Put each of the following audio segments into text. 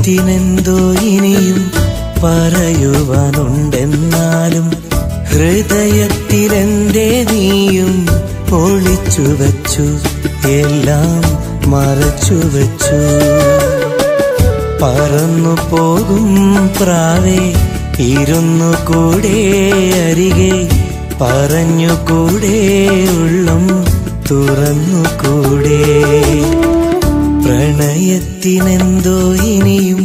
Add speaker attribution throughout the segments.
Speaker 1: പ്രണയത്തിനെന്തോ ഇനിയും പറയുവാനുണ്ടെന്നാലും ഹൃദയത്തിലെന്തേ നീയും ഒളിച്ചു വച്ചു എല്ലാം മറച്ചു വച്ചു പറന്നു പോകും പ്രാവേ ഇരുന്നു കൂടെ അരികെ പറഞ്ഞു കൂടെ ഉള്ളം തുറന്നു കൂടെ പ്രണയത്തിനെന്തോ ഇനിയും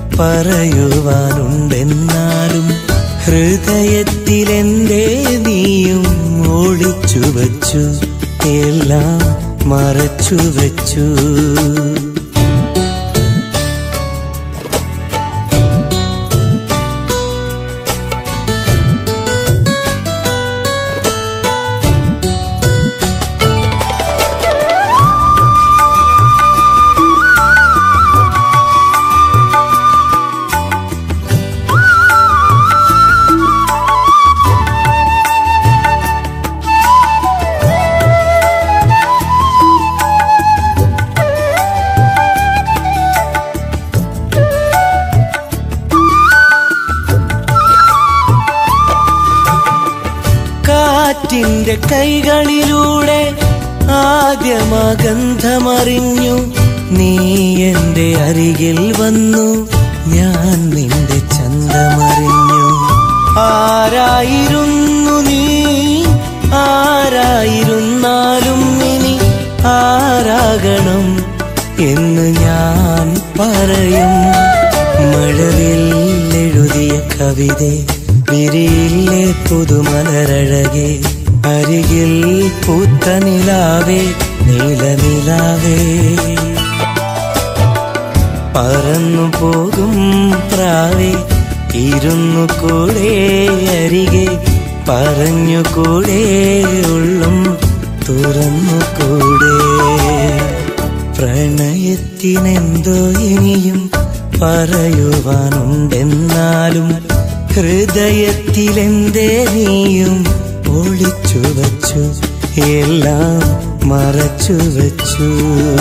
Speaker 1: പറയുവാനുണ്ടെന്നാലും ഹൃദയത്തിലെന്തേ നീയും ഒളിച്ചു വച്ചു എല്ലാം മറച്ചു വച്ചു കാറ്റിന്റെ കൈകളിലൂടെ ആദ്യമഗന്ധമറിഞ്ഞു നീ എന്റെ അരികിൽ വന്നു ഞാൻ നിന്റെ ചന്തമറിഞ്ഞു ആരായിരുന്നു നീ ആരായിരുന്നാലും ഇനി ആരാകണം എന്ന് ഞാൻ പറയും മഴവിൽ എഴുതിയ കവിത വിരിയിലെ പുതുമലരഴകെ അരികിൽ പൂത്ത നിലാവേ നീലനിലാവേ പറന്നു പോകും പ്രാവേ ഇരുന്നു കൂടെ അരികെ പറഞ്ഞു കൂടെ ഉള്ളും തുറന്നു കൂടെ പ്രണയത്തിനെന്തോ ഇനിയും പറയുവാനുണ്ടെന്നാലും ഹൃദയത്തിലെന്തേ നീയും ഒളിച്ചു വച്ചു എല്ലാം മറച്ചു വച്ചു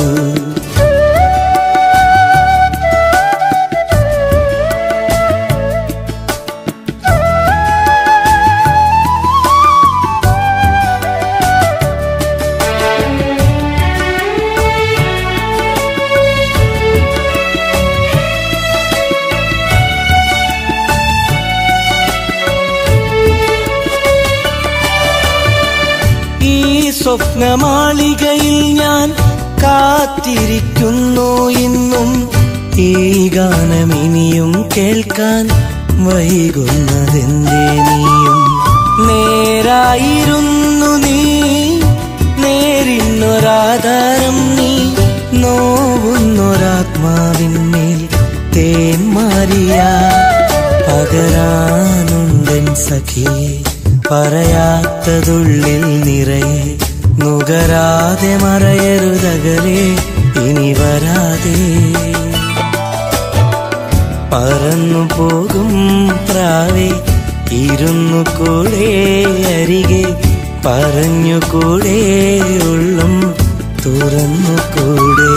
Speaker 1: ഈ സ്വപ്നമാളികയിൽ ഞാൻ കാത്തിരിക്കുന്നു ഇന്നും ഈ ഗാനം ഇനിയും കേൾക്കാൻ വൈകുന്നതെന്തേ നീയും നേരായിരുന്നു നീ നേരിന്നൊരാധാരം നീ നോവുന്നൊരാത്മാവിന്മേൽ തേൻ മാറിയ പകരാനുണ്ടൻ സഖിയെ പറയാത്തതുള്ളിൽ നിറയെ നുകരാതെ മറയരുതകലെ ഇനി വരാതെ പറന്നു പോകും പ്രാവേ ഇരുന്നു കൂടെ അരികെ പറഞ്ഞു കൂടെ ഉള്ളും തുറന്നു കൂടെ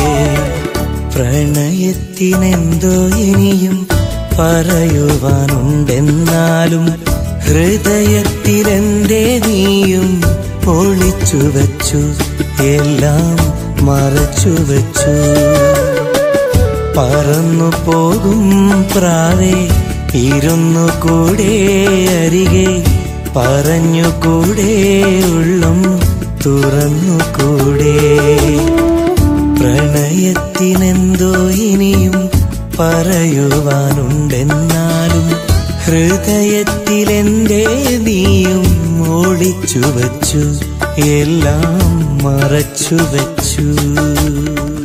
Speaker 1: പ്രണയത്തിനെന്തോ ഇനിയും പറയുവാനുണ്ടെന്നാലും ഹൃദയത്തിലെന്തേ നീയും ഒളിച്ചു വച്ചു എല്ലാം മറച്ചു വച്ചു പറന്നു പോകും പ്രാവേ ഇരുന്നു കൂടെ അരികെ പറഞ്ഞു കൂടെ ഉള്ളം തുറന്നു കൂടെ പ്രണയത്തിനെന്തോ ഇനിയും പറയുവാനുണ്ടെന്നാലും ഹൃദയത്തിലെന്തേ നീയും ഒളിച്ചു വച്ചു എല്ലാം മറച്ചു വച്ചു